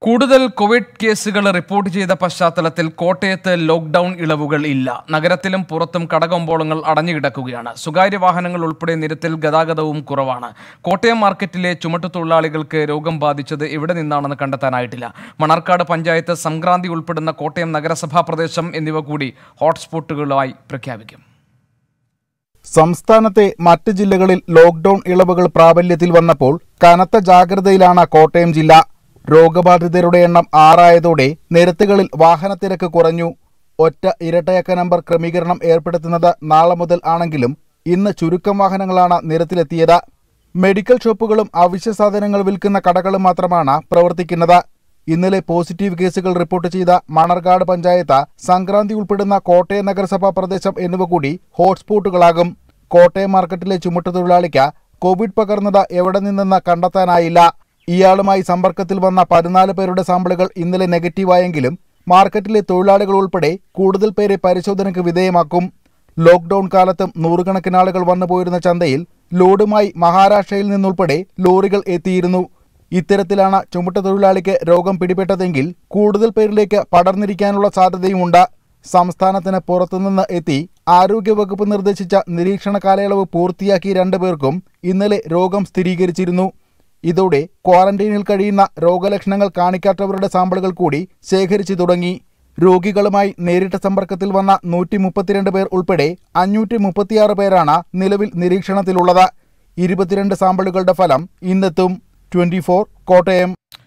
കൂടുതൽ കോവിഡ് കേസുകൾ റിപ്പോർട്ട് ചെയ്ത പശ്ചാത്തലത്തിൽ കോട്ടയത്ത് ലോക്ക്ഡൌൺ ഇളവുകൾ ഇല്ല നഗരത്തിലും പുറത്തും കടകമ്പോളങ്ങൾ അടഞ്ഞുകിടക്കുകയാണ് സ്വകാര്യ വാഹനങ്ങൾ ഉൾപ്പെടെ നിരത്തിൽ ഗതാഗതവും കുറവാണ് കോട്ടയം മാർക്കറ്റിലെ ചുമട്ടുതൊഴിലാളികൾക്ക് രോഗം ബാധിച്ചത് എവിടെ നിന്നാണെന്ന് കണ്ടെത്താനായിട്ടില്ല മണർക്കാട് പഞ്ചായത്ത് സംക്രാന്തി ഉൾപ്പെടുന്ന കോട്ടയം നഗരസഭാ പ്രദേശം എന്നിവ കൂടി ഹോട്ട്സ്പോട്ടുകളായി പ്രഖ്യാപിക്കും സംസ്ഥാനത്തെ മറ്റ് ജില്ലകളിൽ ലോക്ഡൌൺ ഇളവുകൾ പ്രാബല്യത്തിൽ വന്നപ്പോൾ കനത്ത ജാഗ്രതയിലാണ് കോട്ടയം ജില്ല രോഗബാധിതരുടെ എണ്ണം ആറായതോടെ നിരത്തുകളിൽ വാഹനത്തിരക്ക് കുറഞ്ഞു ഒറ്റ ഇരട്ടയക്ക നമ്പർ ക്രമീകരണം ഏർപ്പെടുത്തുന്നത് നാളെ മുതൽ ആണെങ്കിലും ഇന്ന് ചുരുക്കം വാഹനങ്ങളാണ് നിരത്തിലെത്തിയത് മെഡിക്കൽ ഷോപ്പുകളും അവശ്യ സാധനങ്ങൾ വിൽക്കുന്ന കടകളും മാത്രമാണ് പ്രവർത്തിക്കുന്നത് ഇന്നലെ പോസിറ്റീവ് കേസുകൾ റിപ്പോർട്ട് ചെയ്ത മണർകാട് പഞ്ചായത്ത് സംക്രാന്തി ഉൾപ്പെടുന്ന കോട്ടയം നഗരസഭാ പ്രദേശം എന്നിവ കൂടി ഹോട്ട്സ്പോട്ടുകളാകും കോട്ടയം മാർക്കറ്റിലെ ചുമട്ടുതൊഴിലാളിക്ക് കോവിഡ് പകർന്നത് എവിടെ നിന്നെന്ന് കണ്ടെത്താനായില്ല ഇയാളുമായി സമ്പർക്കത്തിൽ വന്ന പതിനാല് പേരുടെ സാമ്പിളുകൾ ഇന്നലെ നെഗറ്റീവായെങ്കിലും മാർക്കറ്റിലെ തൊഴിലാളികൾ ഉൾപ്പെടെ കൂടുതൽ പേരെ പരിശോധനയ്ക്ക് വിധേയമാക്കും ലോക്ഡൌൺ കാലത്തും നൂറുകണക്കിന് ആളുകൾ വന്നുപോയിരുന്ന ചന്തയിൽ ലോഡുമായി മഹാരാഷ്ട്രയിൽ നിന്നുൾപ്പെടെ ലോറികൾ എത്തിയിരുന്നു ഇത്തരത്തിലാണ് ചുമട്ടുതൊഴിലാളിക്ക് രോഗം പിടിപെട്ടതെങ്കിൽ കൂടുതൽ പേരിലേക്ക് പടർന്നിരിക്കാനുള്ള സാധ്യതയുമുണ്ട് സംസ്ഥാനത്തിന് പുറത്തുനിന്ന് എത്തി ആരോഗ്യവകുപ്പ് നിർദ്ദേശിച്ച നിരീക്ഷണ കാലയളവ് പൂർത്തിയാക്കിയ രണ്ടുപേർക്കും ഇന്നലെ രോഗം സ്ഥിരീകരിച്ചിരുന്നു ഇതോടെ ക്വാറന്റൈനിൽ കഴിയുന്ന രോഗലക്ഷണങ്ങൾ കാണിക്കാത്തവരുടെ സാമ്പിളുകൾ കൂടി ശേഖരിച്ചു തുടങ്ങി രോഗികളുമായി നേരിട്ട സമ്പർക്കത്തിൽ വന്ന നൂറ്റി മുപ്പത്തിരണ്ട് പേർ ഉൾപ്പെടെ അഞ്ഞൂറ്റി മുപ്പത്തിയാറ് പേരാണ് നിലവിൽ നിരീക്ഷണത്തിലുള്ളത് ഇരുപത്തിരണ്ട് സാമ്പിളുകളുടെ ഫലം ഇന്നെത്തും ട്വന്റി കോട്ടയം